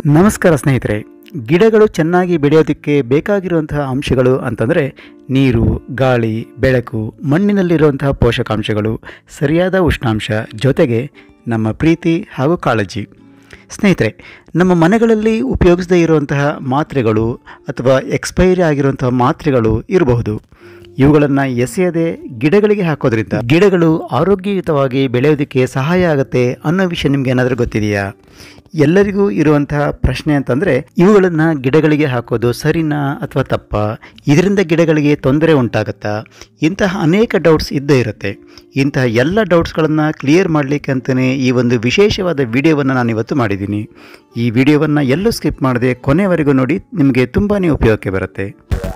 ನಮಸ್ಕಾರ ಸ್ನೇಹಿತರೆ ಗಿಡಗಳು ಚೆನ್ನಾಗಿ ಬೆಳೆಯೋದಕ್ಕೆ ಬೇಕಾಗಿರುವಂತಹ ಅಂಶಗಳು ಅಂತಂದರೆ ನೀರು ಗಾಳಿ ಬೆಳಕು ಮಣ್ಣಿನಲ್ಲಿರುವಂತಹ ಪೋಷಕಾಂಶಗಳು ಸರಿಯಾದ ಉಷ್ಣಾಂಶ ಜೊತೆಗೆ ನಮ್ಮ ಪ್ರೀತಿ ಹಾಗೂ ಕಾಳಜಿ ಸ್ನೇಹಿತರೆ ನಮ್ಮ ಮನೆಗಳಲ್ಲಿ ಉಪಯೋಗಿಸದೇ ಇರುವಂತಹ ಮಾತ್ರೆಗಳು ಅಥವಾ ಎಕ್ಸ್ಪೈರಿ ಆಗಿರುವಂತಹ ಮಾತ್ರೆಗಳು ಇರಬಹುದು ಇವುಗಳನ್ನು ಎಸೆಯದೆ ಗಿಡಗಳಿಗೆ ಹಾಕೋದ್ರಿಂದ ಗಿಡಗಳು ಆರೋಗ್ಯಯುತವಾಗಿ ಬೆಳೆಯೋದಕ್ಕೆ ಸಹಾಯ ಆಗುತ್ತೆ ಅನ್ನೋ ವಿಷಯ ನಿಮ್ಗೆ ಏನಾದರೂ ಗೊತ್ತಿದೆಯಾ ಎಲ್ಲರಿಗೂ ಇರುವಂತಹ ಪ್ರಶ್ನೆ ಅಂತಂದರೆ ಇವುಗಳನ್ನು ಗಿಡಗಳಿಗೆ ಹಾಕೋದು ಸರಿನಾ ಅಥವಾ ತಪ್ಪಾ ಇದರಿಂದ ಗಿಡಗಳಿಗೆ ತೊಂದರೆ ಉಂಟಾಗುತ್ತಾ ಇಂತಹ ಅನೇಕ ಡೌಟ್ಸ್ ಇದ್ದೇ ಇರುತ್ತೆ ಇಂತಹ ಎಲ್ಲ ಡೌಟ್ಸ್ಗಳನ್ನು ಕ್ಲಿಯರ್ ಮಾಡಲಿಕ್ಕೆ ಅಂತಲೇ ಈ ಒಂದು ವಿಶೇಷವಾದ ವಿಡಿಯೋವನ್ನು ನಾನು ಇವತ್ತು ಮಾಡಿದ್ದೀನಿ ಈ ವಿಡಿಯೋವನ್ನು ಎಲ್ಲೂ ಸ್ಕಿಪ್ ಮಾಡದೆ ಕೊನೆವರೆಗೂ ನೋಡಿ ನಿಮಗೆ ತುಂಬಾ ಉಪಯೋಗಕ್ಕೆ ಬರುತ್ತೆ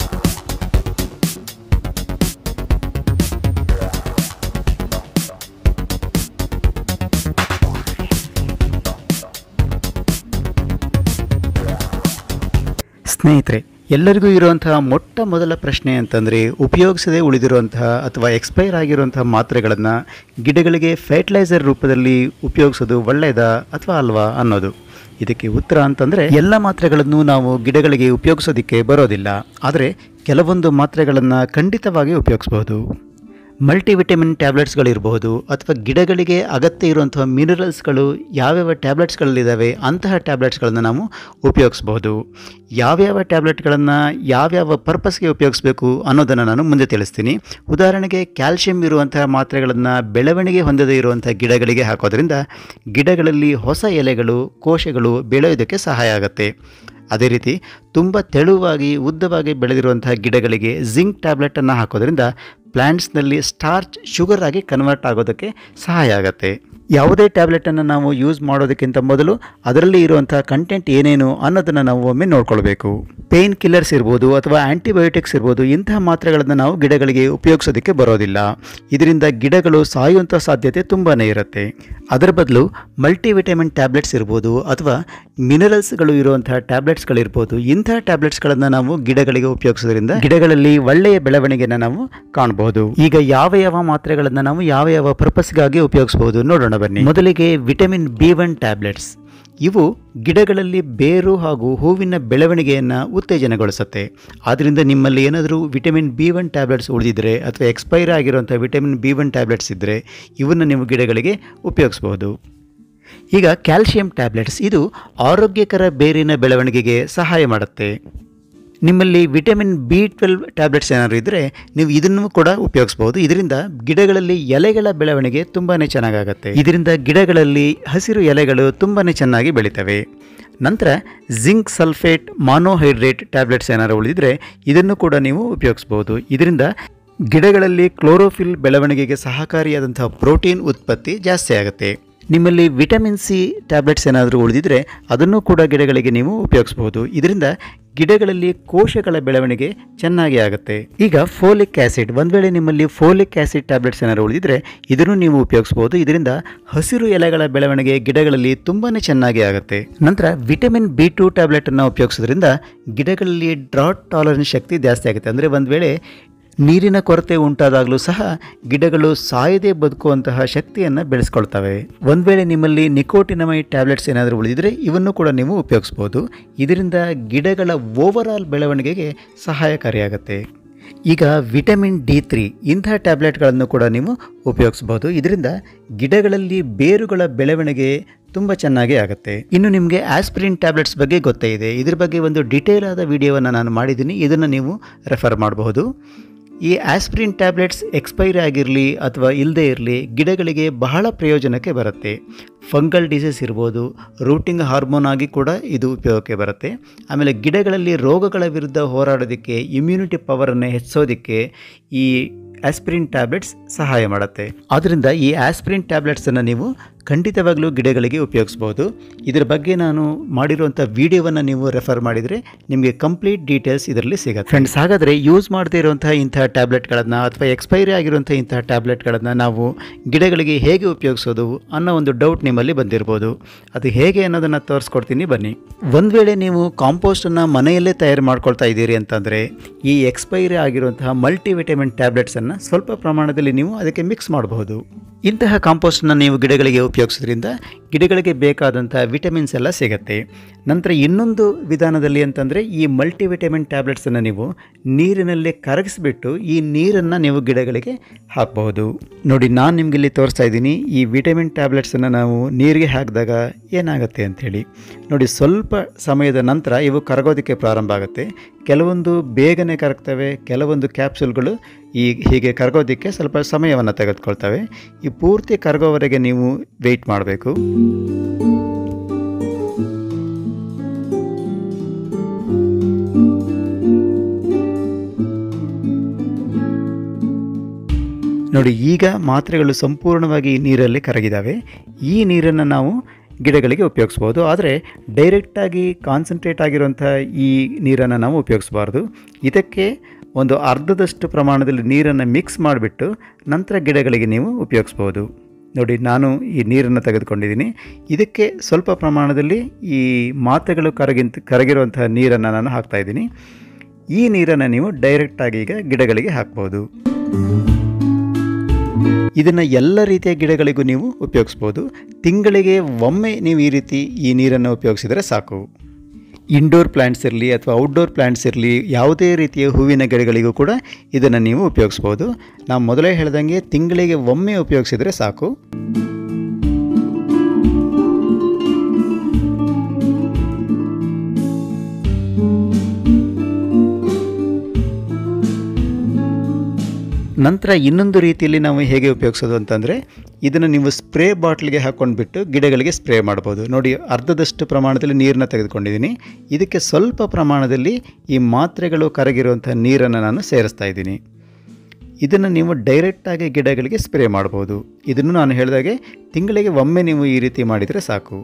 ಸ್ನೇಹಿತರೆ ಎಲ್ಲರಿಗೂ ಇರುವಂತಹ ಮೊಟ್ಟ ಮೊದಲ ಪ್ರಶ್ನೆ ಅಂತಂದರೆ ಉಪಯೋಗಿಸದೆ ಉಳಿದಿರುವಂತಹ ಅಥವಾ ಎಕ್ಸ್ಪೈರ್ ಆಗಿರುವಂತಹ ಮಾತ್ರೆಗಳನ್ನು ಗಿಡಗಳಿಗೆ ಫರ್ಟಿಲೈಸರ್ ರೂಪದಲ್ಲಿ ಉಪಯೋಗಿಸೋದು ಒಳ್ಳೆಯದಾ ಅಥವಾ ಅಲ್ವಾ ಅನ್ನೋದು ಇದಕ್ಕೆ ಉತ್ತರ ಅಂತಂದರೆ ಎಲ್ಲ ಮಾತ್ರೆಗಳನ್ನು ನಾವು ಗಿಡಗಳಿಗೆ ಉಪಯೋಗಿಸೋದಕ್ಕೆ ಬರೋದಿಲ್ಲ ಆದರೆ ಕೆಲವೊಂದು ಮಾತ್ರೆಗಳನ್ನು ಖಂಡಿತವಾಗಿ ಉಪಯೋಗಿಸ್ಬೋದು ಮಲ್ಟಿವಿಟಮಿನ್ ಟ್ಯಾಬ್ಲೆಟ್ಸ್ಗಳಿರಬಹುದು ಅಥವಾ ಗಿಡಗಳಿಗೆ ಅಗತ್ಯ ಇರುವಂತಹ ಮಿನರಲ್ಸ್ಗಳು ಯಾವ್ಯಾವ ಟ್ಯಾಬ್ಲೆಟ್ಸ್ಗಳಲ್ಲಿದ್ದಾವೆ ಅಂತಹ ಟ್ಯಾಬ್ಲೆಟ್ಸ್ಗಳನ್ನು ನಾವು ಉಪಯೋಗಿಸ್ಬೋದು ಯಾವ್ಯಾವ ಟ್ಯಾಬ್ಲೆಟ್ಗಳನ್ನು ಯಾವ್ಯಾವ ಪರ್ಪಸ್ಗೆ ಉಪಯೋಗಿಸ್ಬೇಕು ಅನ್ನೋದನ್ನು ನಾನು ಮುಂದೆ ತಿಳಿಸ್ತೀನಿ ಉದಾಹರಣೆಗೆ ಕ್ಯಾಲ್ಶಿಯಂ ಇರುವಂತಹ ಮಾತ್ರೆಗಳನ್ನು ಬೆಳವಣಿಗೆ ಹೊಂದದೇ ಇರುವಂಥ ಗಿಡಗಳಿಗೆ ಹಾಕೋದ್ರಿಂದ ಗಿಡಗಳಲ್ಲಿ ಹೊಸ ಎಲೆಗಳು ಕೋಶಗಳು ಬೆಳೆಯೋದಕ್ಕೆ ಸಹಾಯ ಆಗುತ್ತೆ ಅದೇ ರೀತಿ ತುಂಬ ತೆಳುವಾಗಿ ಉದ್ದವಾಗಿ ಬೆಳೆದಿರುವಂತಹ ಗಿಡಗಳಿಗೆ ಜಿಂಕ್ ಟ್ಯಾಬ್ಲೆಟನ್ನು ಹಾಕೋದ್ರಿಂದ ಪ್ಲ್ಯಾಂಟ್ಸ್ನಲ್ಲಿ ಸ್ಟಾರ್ಚ್ ಶುಗರ್ ಆಗಿ ಕನ್ವರ್ಟ್ ಆಗೋದಕ್ಕೆ ಸಹಾಯ ಆಗುತ್ತೆ ಯಾವುದೇ ಟ್ಯಾಬ್ಲೆಟನ್ನು ನಾವು ಯೂಸ್ ಮಾಡೋದಕ್ಕಿಂತ ಮೊದಲು ಅದರಲ್ಲಿ ಇರುವಂಥ ಕಂಟೆಂಟ್ ಏನೇನು ಅನ್ನೋದನ್ನು ನಾವು ಒಮ್ಮೆ ನೋಡ್ಕೊಳ್ಬೇಕು ಪೇನ್ ಕಿಲ್ಲರ್ಸ್ ಇರ್ಬೋದು ಅಥವಾ ಆ್ಯಂಟಿಬಯೋಟಿಕ್ಸ್ ಇರ್ಬೋದು ಇಂತಹ ಮಾತ್ರೆಗಳನ್ನು ನಾವು ಗಿಡಗಳಿಗೆ ಉಪಯೋಗಿಸೋದಕ್ಕೆ ಬರೋದಿಲ್ಲ ಇದರಿಂದ ಗಿಡಗಳು ಸಾಯುವಂಥ ಸಾಧ್ಯತೆ ತುಂಬಾ ಇರುತ್ತೆ ಅದರ ಬದಲು ಮಲ್ಟಿವಿಟಮಿನ್ ಟ್ಯಾಬ್ಲೆಟ್ಸ್ ಇರ್ಬೋದು ಅಥವಾ ಮಿನರಲ್ಸ್ಗಳು ಇರುವಂತಹ ಟ್ಯಾಬ್ಲೆಟ್ಸ್ಗಳಿರ್ಬೋದು ಇಂತಹ ಟ್ಯಾಬ್ಲೆಟ್ಸ್ಗಳನ್ನು ನಾವು ಗಿಡಗಳಿಗೆ ಉಪಯೋಗಿಸೋದ್ರಿಂದ ಗಿಡಗಳಲ್ಲಿ ಒಳ್ಳೆಯ ಬೆಳವಣಿಗೆಯನ್ನು ನಾವು ಕಾಣಬಹುದು ಈಗ ಯಾವ ಯಾವ ಮಾತ್ರೆಗಳನ್ನು ನಾವು ಯಾವ ಯಾವ ಪರ್ಪಸ್ಗಾಗಿ ಉಪಯೋಗಿಸಬಹುದು ನೋಡೋಣ ಬನ್ನಿ ಮೊದಲಿಗೆ ವಿಟಮಿನ್ ಬಿ ಒನ್ ಟ್ಯಾಬ್ಲೆಟ್ಸ್ ಇವು ಗಿಡಗಳಲ್ಲಿ ಬೇರು ಹಾಗೂ ಹೂವಿನ ಬೆಳವಣಿಗೆಯನ್ನು ಉತ್ತೇಜನಗೊಳಿಸುತ್ತೆ ಆದ್ದರಿಂದ ನಿಮ್ಮಲ್ಲಿ ಏನಾದರೂ ವಿಟಮಿನ್ ಬಿ ಒನ್ ಟ್ಯಾಬ್ಲೆಟ್ಸ್ ಉಳಿದಿದ್ದರೆ ಅಥವಾ ಎಕ್ಸ್ಪೈರ್ ಆಗಿರುವಂಥ ವಿಟಮಿನ್ ಬಿ ಒನ್ ಟ್ಯಾಬ್ಲೆಟ್ಸ್ ಇದ್ದರೆ ಇವನ್ನು ನೀವು ಗಿಡಗಳಿಗೆ ಉಪಯೋಗಿಸ್ಬೋದು ಈಗ ಕ್ಯಾಲ್ಶಿಯಂ ಟ್ಯಾಬ್ಲೆಟ್ಸ್ ಇದು ಆರೋಗ್ಯಕರ ಬೇರಿನ ಬೆಳವಣಿಗೆಗೆ ಸಹಾಯ ಮಾಡುತ್ತೆ ನಿಮ್ಮಲ್ಲಿ ವಿಟಮಿನ್ ಬಿ ಟ್ವೆಲ್ವ್ ಟ್ಯಾಬ್ಲೆಟ್ಸ್ ಏನಾದರೂ ಇದ್ದರೆ ನೀವು ಇದನ್ನು ಕೂಡ ಉಪಯೋಗಿಸ್ಬೋದು ಇದರಿಂದ ಗಿಡಗಳಲ್ಲಿ ಎಲೆಗಳ ಬೆಳವಣಿಗೆ ತುಂಬಾ ಚೆನ್ನಾಗಾಗುತ್ತೆ ಇದರಿಂದ ಗಿಡಗಳಲ್ಲಿ ಹಸಿರು ಎಲೆಗಳು ತುಂಬಾ ಚೆನ್ನಾಗಿ ಬೆಳಿತವೆ ನಂತರ ಜಿಂಕ್ ಸಲ್ಫೇಟ್ ಮಾನೋಹೈಡ್ರೇಟ್ ಟ್ಯಾಬ್ಲೆಟ್ಸ್ ಏನಾದ್ರು ಉಳಿದಿದ್ರೆ ಇದನ್ನು ಕೂಡ ನೀವು ಉಪಯೋಗಿಸ್ಬೋದು ಇದರಿಂದ ಗಿಡಗಳಲ್ಲಿ ಕ್ಲೋರೋಫಿಲ್ ಬೆಳವಣಿಗೆಗೆ ಸಹಕಾರಿಯಾದಂತಹ ಪ್ರೋಟೀನ್ ಉತ್ಪತ್ತಿ ಜಾಸ್ತಿ ಆಗುತ್ತೆ ನಿಮ್ಮಲ್ಲಿ ವಿಟಮಿನ್ ಸಿ ಟ್ಯಾಬ್ಲೆಟ್ಸ್ ಏನಾದರೂ ಉಳಿದಿದ್ರೆ ಅದನ್ನು ಕೂಡ ಗಿಡಗಳಿಗೆ ನೀವು ಉಪಯೋಗಿಸ್ಬೋದು ಇದರಿಂದ ಗಿಡಗಳಲ್ಲಿ ಕೋಶಗಳ ಬೆಳವಣಿಗೆ ಚೆನ್ನಾಗಿ ಆಗುತ್ತೆ ಈಗ ಫೋಲಿಕ್ ಆ್ಯಸಿಡ್ ಒಂದು ವೇಳೆ ನಿಮ್ಮಲ್ಲಿ ಫೋಲಿಕ್ ಆ್ಯಸಿಡ್ ಟ್ಯಾಬ್ಲೆಟ್ಸ್ ಏನಾದ್ರು ಉಳಿದಿದ್ರೆ ಇದನ್ನು ನೀವು ಉಪಯೋಗಿಸ್ಬೋದು ಇದರಿಂದ ಹಸಿರು ಎಲೆಗಳ ಬೆಳವಣಿಗೆ ಗಿಡಗಳಲ್ಲಿ ತುಂಬಾ ಚೆನ್ನಾಗಿ ಆಗುತ್ತೆ ನಂತರ ವಿಟಮಿನ್ ಬಿ ಟು ಟ್ಯಾಬ್ಲೆಟನ್ನು ಉಪಯೋಗಿಸೋದ್ರಿಂದ ಗಿಡಗಳಲ್ಲಿ ಡ್ರಾಟ್ ಟಾಲರೆನ್ಸ್ ಶಕ್ತಿ ಜಾಸ್ತಿ ಆಗುತ್ತೆ ಅಂದರೆ ಒಂದು ವೇಳೆ ನೀರಿನ ಕೊರತೆ ಉಂಟಾದಾಗಲೂ ಸಹ ಗಿಡಗಳು ಸಾಯದೆ ಬದುಕುವಂತಹ ಶಕ್ತಿಯನ್ನು ಬೆಳೆಸ್ಕೊಳ್ತವೆ ಒಂದು ವೇಳೆ ನಿಮ್ಮಲ್ಲಿ ನಿಕೋಟಿನಮೈ ಟ್ಯಾಬ್ಲೆಟ್ಸ್ ಏನಾದರೂ ಉಳಿದಿದ್ರೆ ಇವನ್ನು ಕೂಡ ನೀವು ಉಪಯೋಗಿಸ್ಬೋದು ಇದರಿಂದ ಗಿಡಗಳ ಓವರಾಲ್ ಬೆಳವಣಿಗೆಗೆ ಸಹಾಯಕಾರಿಯಾಗುತ್ತೆ ಈಗ ವಿಟಮಿನ್ ಡಿ ತ್ರೀ ಇಂತಹ ಟ್ಯಾಬ್ಲೆಟ್ಗಳನ್ನು ಕೂಡ ನೀವು ಉಪಯೋಗಿಸ್ಬೋದು ಇದರಿಂದ ಗಿಡಗಳಲ್ಲಿ ಬೇರುಗಳ ಬೆಳವಣಿಗೆ ತುಂಬ ಚೆನ್ನಾಗಿ ಆಗುತ್ತೆ ಇನ್ನು ನಿಮಗೆ ಆಸ್ಪಿರಿನ್ ಟ್ಯಾಬ್ಲೆಟ್ಸ್ ಬಗ್ಗೆ ಗೊತ್ತೇ ಇದೆ ಇದ್ರ ಬಗ್ಗೆ ಒಂದು ಡಿಟೇಲ್ ಆದ ವಿಡಿಯೋವನ್ನು ನಾನು ಮಾಡಿದ್ದೀನಿ ಇದನ್ನು ನೀವು ರೆಫರ್ ಮಾಡಬಹುದು ಈ ಆಸ್ಪಿರಿನ್ ಟ್ಯಾಬ್ಲೆಟ್ಸ್ ಎಕ್ಸ್ಪೈರಿ ಆಗಿರಲಿ ಅಥವಾ ಇಲ್ಲದೇ ಇರಲಿ ಗಿಡಗಳಿಗೆ ಬಹಳ ಪ್ರಯೋಜನಕ್ಕೆ ಬರುತ್ತೆ ಫಂಗಲ್ ಡಿಸೀಸ್ ಇರ್ಬೋದು ರೂಟಿಂಗ್ ಹಾರ್ಮೋನ್ ಆಗಿ ಕೂಡ ಇದು ಉಪಯೋಗಕ್ಕೆ ಬರುತ್ತೆ ಆಮೇಲೆ ಗಿಡಗಳಲ್ಲಿ ರೋಗಗಳ ವಿರುದ್ಧ ಹೋರಾಡೋದಕ್ಕೆ ಇಮ್ಯುನಿಟಿ ಪವರನ್ನು ಹೆಚ್ಚಿಸೋದಕ್ಕೆ ಈ ಆಸ್ಪಿರಿನ್ ಟ್ಯಾಬ್ಲೆಟ್ಸ್ ಸಹಾಯ ಮಾಡುತ್ತೆ ಆದ್ದರಿಂದ ಈ ಆಸ್ಪಿರಿನ್ ಟ್ಯಾಬ್ಲೆಟ್ಸನ್ನು ನೀವು ಖಂಡಿತವಾಗ್ಲೂ ಗಿಡಗಳಿಗೆ ಉಪಯೋಗಿಸ್ಬೋದು ಇದರ ಬಗ್ಗೆ ನಾನು ಮಾಡಿರುವಂಥ ವಿಡಿಯೋವನ್ನು ನೀವು ರೆಫರ್ ಮಾಡಿದರೆ ನಿಮಗೆ ಕಂಪ್ಲೀಟ್ ಡೀಟೇಲ್ಸ್ ಇದರಲ್ಲಿ ಸಿಗುತ್ತೆ ಫ್ರೆಂಡ್ಸ್ ಹಾಗಾದರೆ ಯೂಸ್ ಮಾಡದೇ ಇರುವಂತಹ ಇಂತಹ ಟ್ಯಾಬ್ಲೆಟ್ಗಳನ್ನು ಅಥವಾ ಎಕ್ಸ್ಪೈರಿ ಆಗಿರುವಂಥ ಇಂತಹ ಟ್ಯಾಬ್ಲೆಟ್ಗಳನ್ನು ನಾವು ಗಿಡಗಳಿಗೆ ಹೇಗೆ ಉಪಯೋಗಿಸೋದು ಅನ್ನೋ ಒಂದು ಡೌಟ್ ನಿಮ್ಮಲ್ಲಿ ಬಂದಿರ್ಬೋದು ಅದು ಹೇಗೆ ಅನ್ನೋದನ್ನು ತೋರಿಸ್ಕೊಡ್ತೀನಿ ಬನ್ನಿ ಒಂದು ವೇಳೆ ನೀವು ಕಾಂಪೋಸ್ಟನ್ನು ಮನೆಯಲ್ಲೇ ತಯಾರು ಮಾಡ್ಕೊಳ್ತಾ ಇದ್ದೀರಿ ಅಂತಂದರೆ ಈ ಎಕ್ಸ್ಪೈರಿ ಆಗಿರುವಂತಹ ಮಲ್ಟಿವಿಟಮಿನ್ ಟ್ಯಾಬ್ಲೆಟ್ಸನ್ನು ಸ್ವಲ್ಪ ಪ್ರಮಾಣದಲ್ಲಿ ನೀವು ಅದಕ್ಕೆ ಮಿಕ್ಸ್ ಮಾಡಬಹುದು ಇಂತಹ ಕಾಂಪೋಸ್ಟನ್ನು ನೀವು ಗಿಡಗಳಿಗೆ ಉಪಯೋಗಿಸೋದ್ರಿಂದ ಗಿಡಗಳಿಗೆ ಬೇಕಾದಂಥ ವಿಟಮಿನ್ಸ್ ಎಲ್ಲ ಸಿಗುತ್ತೆ ನಂತರ ಇನ್ನೊಂದು ವಿಧಾನದಲ್ಲಿ ಅಂತಂದರೆ ಈ ಮಲ್ಟಿವಿಟಮಿನ್ ಟ್ಯಾಬ್ಲೆಟ್ಸನ್ನು ನೀವು ನೀರಿನಲ್ಲಿ ಕರಗಿಸ್ಬಿಟ್ಟು ಈ ನೀರನ್ನು ನೀವು ಗಿಡಗಳಿಗೆ ಹಾಕಬಹುದು ನೋಡಿ ನಾನು ನಿಮಗೆ ಇಲ್ಲಿ ತೋರಿಸ್ತಾ ಇದ್ದೀನಿ ಈ ವಿಟಮಿನ್ ಟ್ಯಾಬ್ಲೆಟ್ಸನ್ನು ನಾವು ನೀರಿಗೆ ಹಾಕಿದಾಗ ಏನಾಗುತ್ತೆ ಅಂಥೇಳಿ ನೋಡಿ ಸ್ವಲ್ಪ ಸಮಯದ ನಂತರ ಇವು ಕರಗೋದಕ್ಕೆ ಪ್ರಾರಂಭ ಆಗುತ್ತೆ ಕೆಲವೊಂದು ಬೇಗನೆ ಕರಗ್ತವೆ ಕೆಲವೊಂದು ಕ್ಯಾಪ್ಸೂಲ್ಗಳು ಈ ಹೀಗೆ ಕರಗೋದಕ್ಕೆ ಸ್ವಲ್ಪ ಸಮಯವನ್ನು ತೆಗೆದುಕೊಳ್ತವೆ ಈ ಪೂರ್ತಿ ಕರಗೋವರೆಗೆ ನೀವು ವೆಯ್ಟ್ ಮಾಡಬೇಕು ನೋಡಿ ಈಗ ಮಾತ್ರೆಗಳು ಸಂಪೂರ್ಣವಾಗಿ ನೀರಲ್ಲಿ ಕರಗಿದ್ದಾವೆ ಈ ನೀರನ್ನು ನಾವು ಗಿಡಗಳಿಗೆ ಉಪಯೋಗಿಸ್ಬೋದು ಆದರೆ ಡೈರೆಕ್ಟಾಗಿ ಕಾನ್ಸಂಟ್ರೇಟ್ ಆಗಿರುವಂಥ ಈ ನೀರನ್ನು ನಾವು ಉಪಯೋಗಿಸಬಾರ್ದು ಇದಕ್ಕೆ ಒಂದು ಅರ್ಧದಷ್ಟು ಪ್ರಮಾಣದಲ್ಲಿ ನೀರನ್ನು ಮಿಕ್ಸ್ ಮಾಡಿಬಿಟ್ಟು ನಂತರ ಗಿಡಗಳಿಗೆ ನೀವು ಉಪಯೋಗಿಸ್ಬೋದು ನೋಡಿ ನಾನು ಈ ನೀರನ್ನು ತೆಗೆದುಕೊಂಡಿದ್ದೀನಿ ಇದಕ್ಕೆ ಸ್ವಲ್ಪ ಪ್ರಮಾಣದಲ್ಲಿ ಈ ಮಾತ್ರೆಗಳು ಕರಗಿಂತ ಕರಗಿರುವಂತಹ ನೀರನ್ನು ನಾನು ಹಾಕ್ತಾಯಿದ್ದೀನಿ ಈ ನೀರನ್ನು ನೀವು ಡೈರೆಕ್ಟಾಗಿ ಈಗ ಗಿಡಗಳಿಗೆ ಹಾಕ್ಬೋದು ಇದನ್ನು ಎಲ್ಲ ರೀತಿಯ ಗಿಡಗಳಿಗೂ ನೀವು ಉಪಯೋಗಿಸ್ಬೋದು ತಿಂಗಳಿಗೆ ಒಮ್ಮೆ ನೀವು ಈ ರೀತಿ ಈ ನೀರನ್ನು ಉಪಯೋಗಿಸಿದರೆ ಸಾಕು ಇಂಡೋರ್ ಪ್ಲ್ಯಾಂಟ್ಸ್ ಇರಲಿ ಅಥವಾ ಔಟ್ಡೋರ್ ಪ್ಲ್ಯಾಂಟ್ಸ್ ಇರಲಿ ಯಾವುದೇ ರೀತಿಯ ಹೂವಿನ ಗಿಡಗಳಿಗೂ ಕೂಡ ಇದನ್ನು ನೀವು ಉಪಯೋಗಿಸ್ಬೋದು ನಾವು ಮೊದಲೇ ಹೇಳ್ದಂಗೆ ತಿಂಗಳಿಗೆ ಒಮ್ಮೆ ಉಪಯೋಗಿಸಿದರೆ ಸಾಕು ನಂತರ ಇನ್ನೊಂದು ರೀತಿಯಲ್ಲಿ ನಾವು ಹೇಗೆ ಉಪಯೋಗಿಸೋದು ಅಂತಂದರೆ ಇದನ್ನು ನೀವು ಸ್ಪ್ರೇ ಬಾಟ್ಲಿಗೆ ಹಾಕ್ಕೊಂಡ್ಬಿಟ್ಟು ಗಿಡಗಳಿಗೆ ಸ್ಪ್ರೇ ಮಾಡ್ಬೋದು ನೋಡಿ ಅರ್ಧದಷ್ಟು ಪ್ರಮಾಣದಲ್ಲಿ ನೀರನ್ನ ತೆಗೆದುಕೊಂಡಿದ್ದೀನಿ ಇದಕ್ಕೆ ಸ್ವಲ್ಪ ಪ್ರಮಾಣದಲ್ಲಿ ಈ ಮಾತ್ರೆಗಳು ಕರಗಿರುವಂಥ ನೀರನ್ನು ನಾನು ಸೇರಿಸ್ತಾ ಇದ್ದೀನಿ ಇದನ್ನು ನೀವು ಡೈರೆಕ್ಟಾಗಿ ಗಿಡಗಳಿಗೆ ಸ್ಪ್ರೇ ಮಾಡ್ಬೋದು ಇದನ್ನು ನಾನು ಹೇಳಿದಾಗೆ ತಿಂಗಳಿಗೆ ಒಮ್ಮೆ ನೀವು ಈ ರೀತಿ ಮಾಡಿದರೆ ಸಾಕು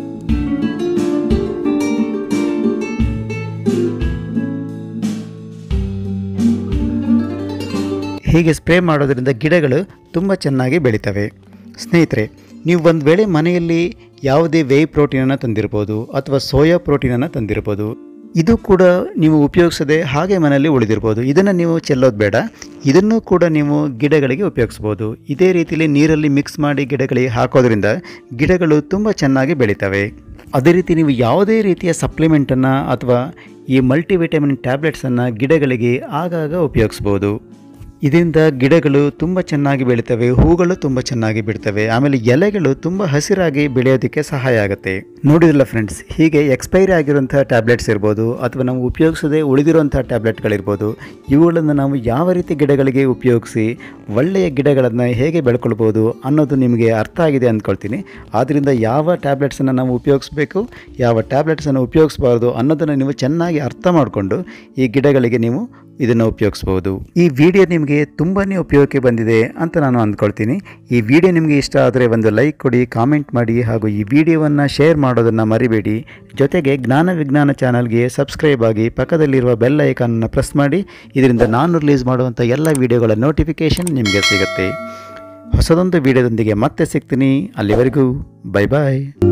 ಹೀಗೆ ಸ್ಪ್ರೇ ಮಾಡೋದ್ರಿಂದ ಗಿಡಗಳು ತುಂಬ ಚೆನ್ನಾಗಿ ಬೆಳಿತವೆ ಸ್ನೇಹಿತರೆ ನೀವು ಒಂದು ವೇಳೆ ಮನೆಯಲ್ಲಿ ಯಾವುದೇ ವೇ ಪ್ರೋಟೀನನ್ನು ತಂದಿರ್ಬೋದು ಅಥವಾ ಸೋಯಾ ಪ್ರೋಟೀನನ್ನು ತಂದಿರ್ಬೋದು ಇದು ಕೂಡ ನೀವು ಉಪಯೋಗಿಸದೆ ಹಾಗೆ ಮನೆಯಲ್ಲಿ ಉಳಿದಿರ್ಬೋದು ಇದನ್ನು ನೀವು ಚೆಲ್ಲೋದು ಬೇಡ ಇದನ್ನು ಕೂಡ ನೀವು ಗಿಡಗಳಿಗೆ ಉಪಯೋಗಿಸ್ಬೋದು ಇದೇ ರೀತಿಯಲ್ಲಿ ನೀರಲ್ಲಿ ಮಿಕ್ಸ್ ಮಾಡಿ ಗಿಡಗಳಿಗೆ ಹಾಕೋದ್ರಿಂದ ಗಿಡಗಳು ತುಂಬ ಚೆನ್ನಾಗಿ ಬೆಳಿತವೆ ಅದೇ ರೀತಿ ನೀವು ಯಾವುದೇ ರೀತಿಯ ಸಪ್ಲಿಮೆಂಟನ್ನು ಅಥವಾ ಈ ಮಲ್ಟಿವಿಟಮಿನ್ ಟ್ಯಾಬ್ಲೆಟ್ಸನ್ನು ಗಿಡಗಳಿಗೆ ಆಗಾಗ ಉಪಯೋಗಿಸ್ಬೋದು ಇದರಿಂದ ಗಿಡಗಳು ತುಂಬ ಚೆನ್ನಾಗಿ ಬೆಳಿತವೆ ಹೂಗಳು ತುಂಬ ಚೆನ್ನಾಗಿ ಬಿಡ್ತವೆ ಆಮೇಲೆ ಎಲೆಗಳು ತುಂಬ ಹಸಿರಾಗಿ ಬೆಳೆಯೋದಕ್ಕೆ ಸಹಾಯ ಆಗುತ್ತೆ ನೋಡಿದಿಲ್ಲ ಫ್ರೆಂಡ್ಸ್ ಹೀಗೆ ಎಕ್ಸ್ಪೈರಿ ಆಗಿರುವಂಥ ಟ್ಯಾಬ್ಲೆಟ್ಸ್ ಇರ್ಬೋದು ಅಥವಾ ನಾವು ಉಪಯೋಗಿಸದೆ ಉಳಿದಿರುವಂಥ ಟ್ಯಾಬ್ಲೆಟ್ಗಳಿರ್ಬೋದು ಇವುಗಳನ್ನು ನಾವು ಯಾವ ರೀತಿ ಗಿಡಗಳಿಗೆ ಉಪಯೋಗಿಸಿ ಒಳ್ಳೆಯ ಗಿಡಗಳನ್ನು ಹೇಗೆ ಬೆಳ್ಕೊಳ್ಬೋದು ಅನ್ನೋದು ನಿಮಗೆ ಅರ್ಥ ಆಗಿದೆ ಅಂದ್ಕೊಳ್ತೀನಿ ಆದ್ದರಿಂದ ಯಾವ ಟ್ಯಾಬ್ಲೆಟ್ಸನ್ನು ನಾವು ಉಪಯೋಗಿಸ್ಬೇಕು ಯಾವ ಟ್ಯಾಬ್ಲೆಟ್ಸನ್ನು ಉಪಯೋಗಿಸಬಾರ್ದು ಅನ್ನೋದನ್ನು ನೀವು ಚೆನ್ನಾಗಿ ಅರ್ಥ ಮಾಡಿಕೊಂಡು ಈ ಗಿಡಗಳಿಗೆ ನೀವು ಇದನ್ನು ಉಪಯೋಗಿಸ್ಬೋದು ಈ ವಿಡಿಯೋ ನಿಮಗೆ ತುಂಬಾ ಉಪಯೋಗಕ್ಕೆ ಬಂದಿದೆ ಅಂತ ನಾನು ಅಂದ್ಕೊಳ್ತೀನಿ ಈ ವಿಡಿಯೋ ನಿಮಗೆ ಇಷ್ಟ ಆದರೆ ಒಂದು ಲೈಕ್ ಕೊಡಿ ಕಾಮೆಂಟ್ ಮಾಡಿ ಹಾಗೂ ಈ ವಿಡಿಯೋವನ್ನು ಶೇರ್ ಮಾಡೋದನ್ನು ಮರಿಬೇಡಿ ಜೊತೆಗೆ ಜ್ಞಾನ ವಿಜ್ಞಾನ ಚಾನಲ್ಗೆ ಸಬ್ಸ್ಕ್ರೈಬ್ ಆಗಿ ಪಕ್ಕದಲ್ಲಿರುವ ಬೆಲ್ ಐಕಾನನ್ನು ಪ್ರೆಸ್ ಮಾಡಿ ಇದರಿಂದ ನಾನು ರಿಲೀಸ್ ಮಾಡುವಂಥ ಎಲ್ಲ ವಿಡಿಯೋಗಳ ನೋಟಿಫಿಕೇಷನ್ ನಿಮಗೆ ಸಿಗುತ್ತೆ ಹೊಸದೊಂದು ವಿಡಿಯೋದೊಂದಿಗೆ ಮತ್ತೆ ಸಿಗ್ತೀನಿ ಅಲ್ಲಿವರೆಗೂ ಬೈ ಬಾಯ್